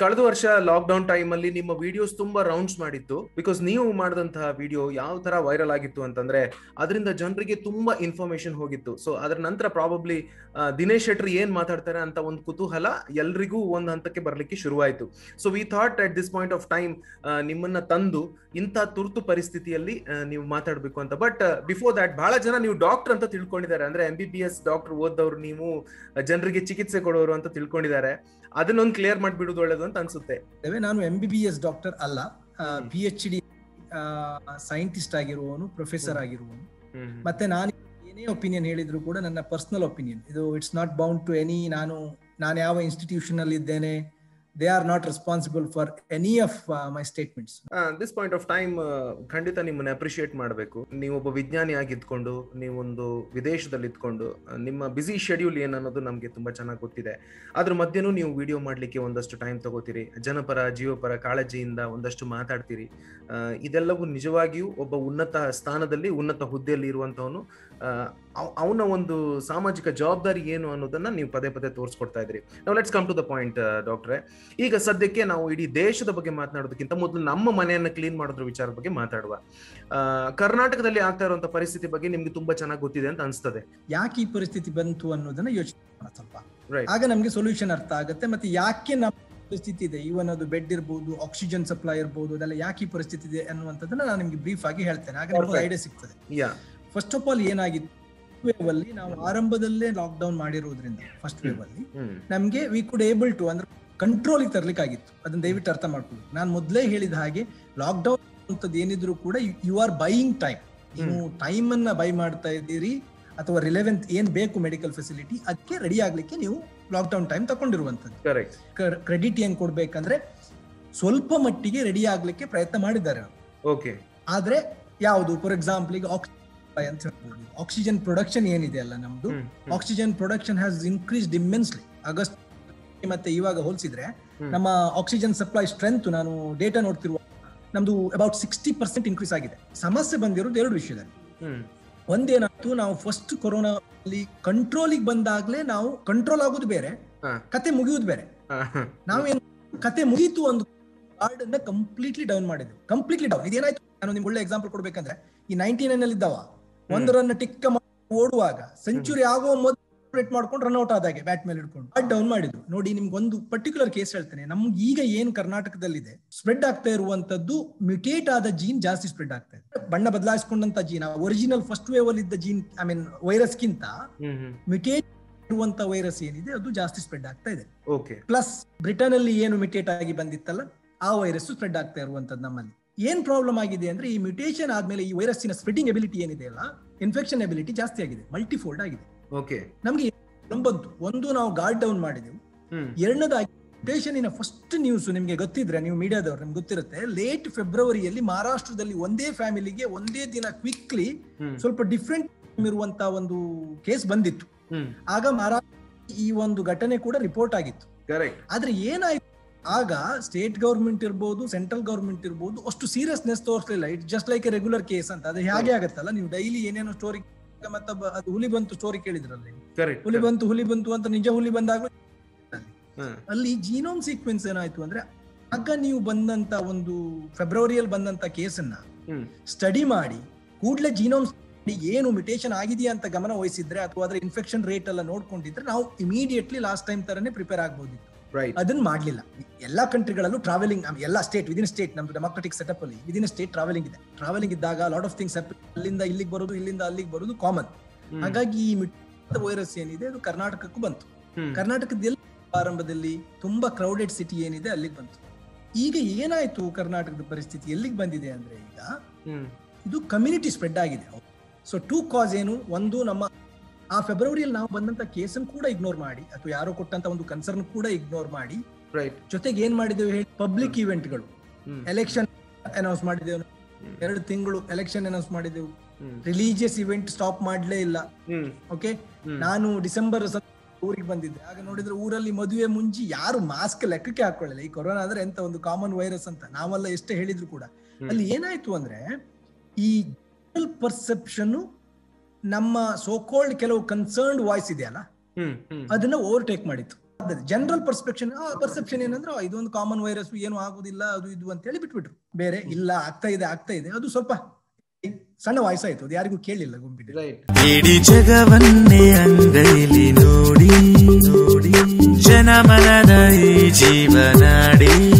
ಕಳೆದ ವರ್ಷ lock lockdown time ಅಲ್ಲಿ ನಿಮ್ಮ ವಿಡಿಯೋಸ್ ತುಂಬಾ ರೌಂಡ್ಸ್ ಮಾಡಿತ್ತು ಬಿಕಾಸ್ ನೀವು ಮಾಡಿದಂತಹ ವಿಡಿಯೋ ಯಾವ ತರ ವೈರಲ್ ಆಗಿತ್ತು ಅಂತಂದ್ರೆ ಅದರಿಂದ ಜನರಿಗೆ ತುಂಬಾ ಇನ್ಫಾರ್ಮೇಶನ್ ಹೋಗಿತ್ತು ಸೊ ಅದರ ನಂತರ ಪ್ರಾಬಬ್ಲಿ ದಿನೇಶ್ ಶೆಟ್ಟಿ ಏನ್ ಮಾತಾಡ್ತಾರೆ ಅಂತ ಒಂದು ಕುತೂಹಲ ಎಲ್ರಿಗೂ ಒಂದು ಹಂತಕ್ಕೆ ಬರ್ಲಿಕ್ಕೆ ಶುರುವಾಯಿತು so we thought at this point of time ನಿಮ್ಮನ್ನ ತಂದು ಇಂಥ ತುರ್ತು ಪರಿಸ್ಥಿತಿಯಲ್ಲಿ ಆ, ನೀವು ಮಾತಾಡ್ಬೇಕು ಅಂತ ಬಟ್ ಬಿಫೋರ್ ದಟ್ ಬಹಳ ಜನ ನೀವು ಡಾಕ್ಟರ್ ಅಂತ ತಿಳ್ಕೊಂಡಿದ್ದಾರೆ ಅಂದ್ರೆ M B B S doctor ಓದವ್ರು ನೀವು ಜನರಿಗೆ ಚಿಕಿತ್ಸೆ ಕೊಡೋರು ಅಂತ ತಿಳ್ಕೊಂಡಿದ್ದಾರೆ ಅದನ್ನೊಂದು ಕ್ಲಿಯರ್ ಮಾಡ್ಬಿಡುದು ಒಳ್ಳೇದು ಅಂತ ಅನ್ಸುತ್ತೆ ಇದ್ದೇವೆ. ನಾನು M B B S doctor ಅಲ್ಲ ಪಿ ಎಚ್ ಡಿ ಸೈಂಟಿಸ್ಟ್ ಆಗಿರುವವನು ಪ್ರೊಫೆಸರ್ ಆಗಿರುವವನು ಮತ್ತೆ ನಾನು ಏನೇ ಒಪಿನಿಯನ್ ಹೇಳಿದ್ರು ಕೂಡ ನನ್ನ ಪರ್ಸನಲ್ ಒಪಿನಿಯನ್ ಇದು it's not bound to any ನಾನು ನಾನು ಯಾವ ಇನ್ಸ್ಟಿಟ್ಯೂಷನ್ ಅಲ್ಲಿ ಇದ್ದೇನೆ they are not responsible for any of my statements this point of time ಖಂಡಿತ ನಿಮ್ಮನ್ನ ಅಪ್ರಿಶಿಯೇಟ್ ಮಾಡಬೇಕು ನೀವೊಬ್ಬ ವಿಜ್ಞಾನಿ ಆಗಿದ್ಕೊಂಡು ನೀವೊಂದು ವಿದೇಶದಲ್ಲಿ ಇದ್ಕೊಂಡು ಆ, ನಿಮ್ಮ ಬಿಸಿ ಶೆಡ್ಯೂಲ್ ಏನು ಅನ್ನೋದು ನಮಗೆ ತುಂಬಾ ಚೆನ್ನಾಗಿ ಗೊತ್ತಿದೆ ಅದ್ರ ಮಧ್ಯನೂ ನೀವು ವಿಡಿಯೋ ಮಾಡ್ಲಿಕ್ಕೆ ಒಂದಷ್ಟು ಟೈಮ್ ತಗೋತೀರಿ ಜನಪರ ಜೀವಪರ ಕಾಳಜಿಯಿಂದ ಒಂದಷ್ಟು ಮಾತಾಡ್ತೀರಿ ಆ, ಇದೆಲ್ಲವೂ ನಿಜವಾಗಿಯೂ ಒಬ್ಬ ಉನ್ನತ ಸ್ಥಾನದಲ್ಲಿ ಉನ್ನತ ಹುದ್ದೆಯಲ್ಲಿ ಇರುವಂತವನು ಅವನ ಒಂದು ಸಾಮಾಜಿಕ ಜವಾಬ್ದಾರಿ ಏನು ಅನ್ನೋದನ್ನ ನೀವು ಪದೇ ಪದೇ ತೋರಿಸ್ಕೊಡ್ತಾ ಇದ್ರಿ ನಾವು let's come to the point ಡಾಕ್ಟ್ರೆ ಈಗ ಸದ್ಯಕ್ಕೆ ನಾವು ಇಡೀ ದೇಶದ ಬಗ್ಗೆ ಮಾತನಾಡೋದಕ್ಕಿಂತ ಮೊದಲು ನಮ್ಮ ಮನೆಯನ್ನ ಕ್ಲೀನ್ ಮಾಡೋದ್ರ ವಿಚಾರದ ಬಗ್ಗೆ ಮಾತಾಡುವ ಆ, ಕರ್ನಾಟಕದಲ್ಲಿ ಆಗ್ತಾ ಇರುವಂತ ಪರಿಸ್ಥಿತಿ ಬಗ್ಗೆ ನಿಮ್ಗೆ ತುಂಬಾ ಚೆನ್ನಾಗಿ ಗೊತ್ತಿದೆ ಅಂತ ಅನ್ಸ್ತದೆ ಯಾಕೆ ಈ ಪರಿಸ್ಥಿತಿ ಬಂತು ಅನ್ನೋದನ್ನ ಯೋಚನೆ ಮಾಡೋಣ ಸ್ವಲ್ಪ Right. ಆಗ ನಮ್ಗೆ ಸೊಲ್ಯೂಷನ್ ಅರ್ಥ ಆಗುತ್ತೆ ಮತ್ತೆ ಯಾಕೆ ನಮ್ಮ ಪರಿಸ್ಥಿತಿ ಇದೆ ಇವನ್ ಅದು ಬೆಡ್ ಇರ್ಬೋದು ಆಕ್ಸಿಜನ್ ಸಪ್ಲೈ ಇರ್ಬೋದು ಅದೆಲ್ಲ ಯಾಕೆ ಈ ಪರಿಸ್ಥಿತಿ ಇದೆ ಅನ್ನುವಂಥದ್ದನ್ನ ನಾನು ನಿಮ್ಗೆ ಬ್ರೀಫ್ ಆಗಿ ಹೇಳ್ತೇನೆ ಆಗ ನಿಮ್ಗೆ Perfect. ಐಡಿಯಾ ಸಿಗ್ತದೆ ಯಾ ಫಸ್ಟ್ ಆಫ್ ಆಲ್ ಏನಾಗಿತ್ತು ವೇವ್ ಅಲ್ಲಿ ನಾವು ಆರಂಭದಲ್ಲೇ ಲಾಕ್ ಡೌನ್ ಮಾಡಿರೋದ್ರಿಂದ ಫಸ್ಟ್ ವೇವ್ ಅಲ್ಲಿ ಹ್ಮ್ ನಮ್ಗೆ ವಿ ಕುಡ್ ಏಬಲ್ ಟು ಅಂದ್ರೆ ಕಂಟ್ರೋಲ್ ತರ್ಲಿಕ್ಕಾಗಿತ್ತು ಅದನ್ನ ದಯವಿಟ್ಟು ಅರ್ಥ ಮಾಡ್ಕೊಳ್ಳಿ ನಾನು ಮೊದಲೇ ಹೇಳಿದ ಹಾಗೆ ಲಾಕ್ ಡೌನ್ ಅಂತದ್ದು ಏನಿದ್ರು ಕೂಡ ಯು ಆರ್ ಬೈಯಿಂಗ್ ಟೈಮ್ ನೀವು ಟೈಮ್ ಅನ್ನ ಬೈ ಮಾಡ್ತಾ ಇದ್ದೀರಿ ಅಥವಾ ರಿಲೆವೆಂಟ್ ಏನ್ ಬೇಕು ಮೆಡಿಕಲ್ ಫೆಸಿಲಿಟಿ ಅದಕ್ಕೆ ರೆಡಿ ಆಗ್ಲಿಕ್ಕೆ ನೀವು ಲಾಕ್ ಡೌನ್ ಟೈಮ್ ತಕೊಂಡಿರುವಂತದ್ದು ಕರೆಕ್ಟ್ ಕ್ರೆಡಿಟ್ ಏನ್ ಕೊಡ್ಬೇಕಂದ್ರೆ ಸ್ವಲ್ಪ ಮಟ್ಟಿಗೆ ರೆಡಿ ಆಗ್ಲಿಕ್ಕೆ ಪ್ರಯತ್ನ ಮಾಡಿದ್ದಾರೆ ಅವರು ಓಕೆ ಆದ್ರೆ ಯಾವುದು ಫಾರ್ ಎಕ್ಸಾಂಪಲ್ ಈಗ ಆಕ್ಸಿಜನ್ ಅಂತ ಹೇಳ್ಬೋದು ಆಕ್ಸಿಜನ್ ಪ್ರೊಡಕ್ಷನ್ ಏನಿದೆ ಅಲ್ಲ ನಮ್ದು oxygen production has increased immensely August ಮತ್ತೆ ಇವಾಗ ಹೋಲಿಸಿದ್ರೆ ಹ್ಮ್. ನಮ್ಮ ಆಕ್ಸಿಜನ್ ಸಪ್ಲೈ ಸ್ಟ್ರೆಂತ್ ನಾನು ಡೇಟಾ ನೋಡ್ತಿರುವ ನಮ್ದು ಅಬೌಟ್ ಸಿಕ್ಸ್ಟಿ ಪರ್ಸೆಂಟ್ ಇನ್ಕ್ರೀಸ್ ಆಗಿದೆ ಸಮಸ್ಯೆ ಬಂದಿರೋದು ಎರಡು ವಿಷಯದಲ್ಲಿ ಹ್ಮ್ ಒಂದೇನಾಯ್ತು ನಾವು ಫಸ್ಟ್ ಕೊರೋನಾ ಅಲ್ಲಿ ಕಂಟ್ರೋಲಿಗೆ ಬಂದಾಗ್ಲೇ ನಾವು ಕಂಟ್ರೋಲ್ ಆಗೋದು ಬೇರೆ ಹಾ. ಕತೆ ಮುಗಿಯೋದು ಬೇರೆ ಹಾ, ಹಾ. ನಾವೇನು ಕತೆ ಮುಗೀತು ಒಂದು ಕಾರ್ಡ್ ಅನ್ನ ಕಂಪ್ಲೀಟ್ಲಿ ಡೌನ್ ಮಾಡಿದ್ವಿ ಕಂಪ್ಲೀಟ್ಲಿ ಡೌನ್ ಇದೇನಾಯ್ತು ನಾನು ನಿಮ್ಗೆ ಒಳ್ಳೆ ಎಕ್ಸಾಂಪಲ್ ಕೊಡ್ಬೇಕಂದ್ರೆ ಈ ನೈನ್ಟಿ ನೈನ್ ಅಲ್ಲಿ ಇದ್ದಾವ ಒಂದರನ್ನ ಟಿಕ್ಕ ಮಾಡಿ ಓಡುವಾಗ ಸೆಂಚುರಿ ಆಗೋ ಮೊದಲು ರೇಟ್ ಮಾಡ್ಕೊಂಡು ರನ್ ಔಟ್ ಆದಾಗೆ ಬ್ಯಾಟ್ ಮೇಲೆ ಹಿಡ್ಕೊಂಡು ಕಾರ್ಡ್ ಡೌನ್ ಮಾಡಿದ್ರು ನೋಡಿ ನಿಮ್ಗೆ ಒಂದು ಪರ್ಟಿಕ್ಯುಲರ್ ಕೇಸ್ ಹೇಳ್ತೇನೆ ನಮ್ಗೆ ಈಗ ಏನ್ ಕರ್ನಾಟಕದಲ್ಲಿದೆ ಸ್ಪ್ರೆಡ್ ಆಗ್ತಾ ಇರುವಂತದ್ದು ಮ್ಯುಟೇಟ್ ಆದ ಜೀನ್ ಜಾಸ್ತಿ ಸ್ಪ್ರೆಡ್ ಆಗ್ತಾ ಇದೆ ಬಣ್ಣ ಬದಲಾಯಿಸ್ಕೊಂಡಂತ ಜೀನ್ ಒರಿಜಿನಲ್ ಫಸ್ಟ್ ವೇವ್ ಅಲ್ಲಿ ಇದ್ದ ಜೀನ್ ಐ ಮೀನ್ ವೈರಸ್ಗಿಂತ ಹ್ಮ್ ಹ್ಮ್ ಮ್ಯುಟೇಟ್ ಇರುವಂತ ವೈರಸ್ ಏನಿದೆ ಅದು ಜಾಸ್ತಿ ಸ್ಪ್ರೆಡ್ ಆಗ್ತಾ ಇದೆ ಓಕೆ ಪ್ಲಸ್ ಬ್ರಿಟನ್ ಅಲ್ಲಿ ಏನು ಮ್ಯುಟೇಟ್ ಆಗಿ ಬಂದಿತ್ತಲ್ಲ ಆ ವೈರಸ್ ಸ್ಪ್ರೆಡ್ ಆಗ್ತಾ ಇರುವಂತದ್ದು ನಮ್ಮಲ್ಲಿ ಏನ್ ಪ್ರಾಬ್ಲಮ್ ಆಗಿದೆ ಅಂದ್ರೆ ಈ ಮ್ಯುಟೇಷನ್ ಆದ್ಮೇಲೆ ಈ ವೈರಸ್ಸಿನ ಸ್ಪ್ರೆಡಿಂಗ್ ಎಬಿಲಿಟಿ ಏನಿದೆ ಅಲ್ಲ ಇನ್ಫೆಕ್ಷನ್ ಎಬಿಲಿಟಿ ಜಾಸ್ತಿ ಆಗಿದೆ ಮಲ್ಟಿಫೋಲ್ಡ್ ಆಗಿದೆ ಓಕೆ ನಮ್ಗೆ problem ಬಂತು ಒಂದು ನಾವು ಗಾರ್ಡ್ ಡೌನ್ ಮಾಡಿದೆವು ಹ್ಮ್ ಎರಡನೇದಾಗಿ ಮ್ಯುಟೇಷನ್ ಫಸ್ಟ್ ನ್ಯೂಸ್ ನಿಮ್ಗೆ ಗೊತ್ತಿದ್ರೆ ನೀವು ಮೀಡಿಯಾದವ್ರು ನಿಮ್ಗೆ ಗೊತ್ತಿರುತ್ತೆ ಲೇಟ್ ಫೆಬ್ರವರಿಯಲ್ಲಿ ಮಹಾರಾಷ್ಟ್ರದಲ್ಲಿ ಒಂದೇ ಫ್ಯಾಮಿಲಿಗೆ ಒಂದೇ ದಿನ ಕ್ವಿಕ್ಲಿ ಹ್ಮ್ ಸ್ವಲ್ಪ ಡಿಫ್ರೆಂಟ್ ಇರುವಂತ ಒಂದು ಕೇಸ್ ಬಂದಿತ್ತು ಹ್ಮ್ ಆಗ ಮಹಾರಾಷ್ಟ್ರ ಈ ಒಂದು ಘಟನೆ ಕೂಡ ರಿಪೋರ್ಟ್ ಆಗಿತ್ತು ಕರೆಕ್ಟ್ ಆದ್ರೆ ಏನಾಯ್ತು ಆಗ ಸ್ಟೇಟ್ ಗವರ್ಮೆಂಟ್ ಇರ್ಬೋದು ಸೆಂಟ್ರಲ್ ಗವರ್ಮೆಂಟ್ ಇರ್ಬೋದು ಅಷ್ಟು ಸೀರಿಯಸ್ನೆಸ್ ತೋರಿಸಲಿಲ್ಲ it just like a regular case ಅಂತ ಅದು ಹೇಗೆ ಆಗತ್ತಲ್ಲ ನೀವು ಡೈಲಿ ಏನೇನೋ ಸ್ಟೋರಿ ಮತ್ತೊಬ್ಬ ಅದು ಹುಲಿ ಬಂತು ಸ್ಟೋರಿ ಕೇಳಿದ್ರಲ್ಲಿ ಕರೆಕ್ಟ್ ಹುಲಿ ಬಂತು ಹುಲಿ ಬಂತು ಅಂತ ನಿಜ ಹುಲಿ ಬಂದಾಗ ಹ್ಮ್ ಅಲ್ಲಿ ಜೀನೋಮ್ ಸೀಕ್ವೆನ್ಸ್ ಏನಾಯ್ತು ಅಂದ್ರೆ ಆಗ ನೀವು ಬಂದಂತ ಒಂದು ಫೆಬ್ರವರಿಯಲ್ಲಿ ಬಂದಂತ ಕೇಸನ್ನ ಹ್ಮ್ ಸ್ಟಡಿ ಮಾಡಿ ಕೂಡಲೇ ಜೀನೋಮ್ ಏನು ಮ್ಯುಟೇಷನ್ ಆಗಿದೆಯಾ ಅಂತ ಗಮನ ವಹಿಸಿದ್ರೆ ಅಥವಾ ಅದರ ಇನ್ಫೆಕ್ಷನ್ ರೇಟ್ ಎಲ್ಲ ನೋಡ್ಕೊಂಡಿದ್ರೆ ನಾವು ಇಮಿಡಿಯೇಟ್ಲಿ ಲಾಸ್ಟ್ ಟೈಮ್ ತರನೇ ಪ್ರಿಪೇರ್ ಆಗ್ಬೋದಿತ್ತು ರೈಟ್ ಅದನ್ನ ಮಾಡ್ಲಿಲ್ಲ ಎಲ್ಲಾ ಕಂಟ್ರಿಗಳಲ್ಲೂ ಟ್ರಾವೆಲಿಂಗ್ ಎಲ್ಲ ಸ್ಟೇಟ್ ವಿದಿನ್ ಸ್ಟೇಟ್ ನಮ್ದು ಡೆಮಾಕ್ರೆಟಿಕ್ ಸೆಟಪ್ ಅಲ್ಲಿ ವಿದಿನ್ ಸ್ಟೇಟ್ ಟ್ರಾವೆಲಿಂಗ್ ಇದೆ ಟ್ರಾವೆಲಿಂಗ್ ಇದ್ದಾಗ ಲಾಟ್ ಆಫ್ ಥಿಂಗ್ಸ್ ಅಲ್ಲಿಂದ ಇಲ್ಲಿಗೆ ಬರೋದು ಇಲ್ಲಿಂದ ಅಲ್ಲಿಗೆ ಬರೋದು ಕಾಮನ್ ಹಾಗಾಗಿ ಈ ವೈರಸ್ ಏನಿದೆ ಅದು ಕರ್ನಾಟಕಕ್ಕೂ ಬಂತು ಹ್ಮ್ ಕರ್ನಾಟಕದ ಎಲ್ಲ ಆರಂಭದಲ್ಲಿ ತುಂಬಾ ಕ್ರೌಡೆಡ್ ಸಿಟಿ ಏನಿದೆ ಅಲ್ಲಿಗೆ ಬಂತು ಈಗ ಏನಾಯ್ತು ಕರ್ನಾಟಕದ ಪರಿಸ್ಥಿತಿ ಎಲ್ಲಿಗೆ ಬಂದಿದೆ ಅಂದ್ರೆ ಈಗ ಹ್ಮ್ ಇದು ಕಮ್ಯುನಿಟಿ ಸ್ಪ್ರೆಡ್ ಆಗಿದೆ ಸೊ ಟೂ ಕಾಸ್ ಏನು ಒಂದು ನಮ್ಮ ಆ ಫೆಬ್ರವರಿಯಲ್ಲಿ ನಾವು ಬಂದಂತ ಕೇಸನ್ನು ಕೂಡ ಇಗ್ನೋರ್ ಮಾಡಿ ಅಥವಾ ಯಾರೋ ಕೊಟ್ಟಂತ ಒಂದು ಕನ್ಸರ್ನ್ ಕೂಡ ಇಗ್ನೋರ್ ಮಾಡಿ ರೈಟ್ ಜೊತೆಗೆ ಏನ್ ಮಾಡಿದ್ದೇವೆ ಹೇಳಿ ಪಬ್ಲಿಕ್ ಇವೆಂಟ್ಗಳು ಹ್ಮ್ ಎಲೆಕ್ಷನ್ ಅನೌನ್ಸ್ ಮಾಡಿದ್ದೇವೆ ಹ್ಮ್. ಎರಡು ತಿಂಗಳು ಎಲೆಕ್ಷನ್ ಅನೌನ್ಸ್ ಮಾಡಿದೆವು ಹ್ಮ್ ರಿಲಿಜಿಯಸ್ ಇವೆಂಟ್ ಸ್ಟಾಪ್ ಮಾಡ್ಲೇ ಇಲ್ಲ ಹ್ಮ್ ಓಕೆ ಹ್ಮ್. ನಾನು ಡಿಸೆಂಬರ್ ಸ- ಊರಿಗೆ ಬಂದಿದ್ದೆ ಆಗ ನೋಡಿದ್ರೆ ಊರಲ್ಲಿ ಮದುವೆ ಮುಂಚೆ ಯಾರು ಮಾಸ್ಕ್ ಲೆಕ್ಕಕ್ಕೆ ಹಾಕೊಳ್ಳಿಲ್ಲ ಈ ಕೊರೋನಾ ಅಂದ್ರೆ ಎಂತ ಒಂದು ಕಾಮನ್ ವೈರಸ್ ಅಂತ ನಾವೆಲ್ಲ ಎಷ್ಟೇ ಹೇಳಿದ್ರು ಕೂಡ ಹ್ಮ್. ಅಲ್ಲಿ ಏನಾಯ್ತು ಅಂದ್ರೆ ಈ ಪರ್ಸೆಪ್ಷನ್ ನಮ್ಮ ಸೋಕೋಲ್ಡ್ ಕೆಲವು ಕನ್ಸರ್ನ್ಡ್ ವಾಯ್ಸ್ ಇದೆಯಲ್ಲ ಹ್ಮ್ ಹ್ಮ್ ಅದನ್ನ ಓವರ್ಟೇಕ್ ಮಾಡಿತ್ತು ಜನರಲ್ ಪರ್ಸೆಪ್ಷನ್ ಪರ್ಸೆಪ್ಷನ್ ಏನಂದ್ರೆ ಆ, ಇದೊಂದು ಕಾಮನ್ ವೈರಸ್ ಏನು ಆಗುದಿಲ್ಲ ಅದು ಇದು ಅಂತ ಹೇಳಿ ಬಿಟ್ಬಿಟ್ರು ಬೇರೆ ಇಲ್ಲ ಆಗ್ತಾ ಇದೆ ಆಗ್ತಾ ಇದೆ ಅದು ಸ್ವಲ್ಪ ಸಣ್ಣ ವಯಸ್ಸಾಯ್ತು ಅದು ಯಾರಿಗೂ ಕೇಳಿಲ್ಲ ಗುಂಪಿನ ರೈಟ್ ಇಡೀ ಜಗವನ್ನೇ ಅಂಗೈಲಿ ನೋಡಿ ನೋಡಿ ಜನಮನದ ಈ ಜೀವನಾಡಿ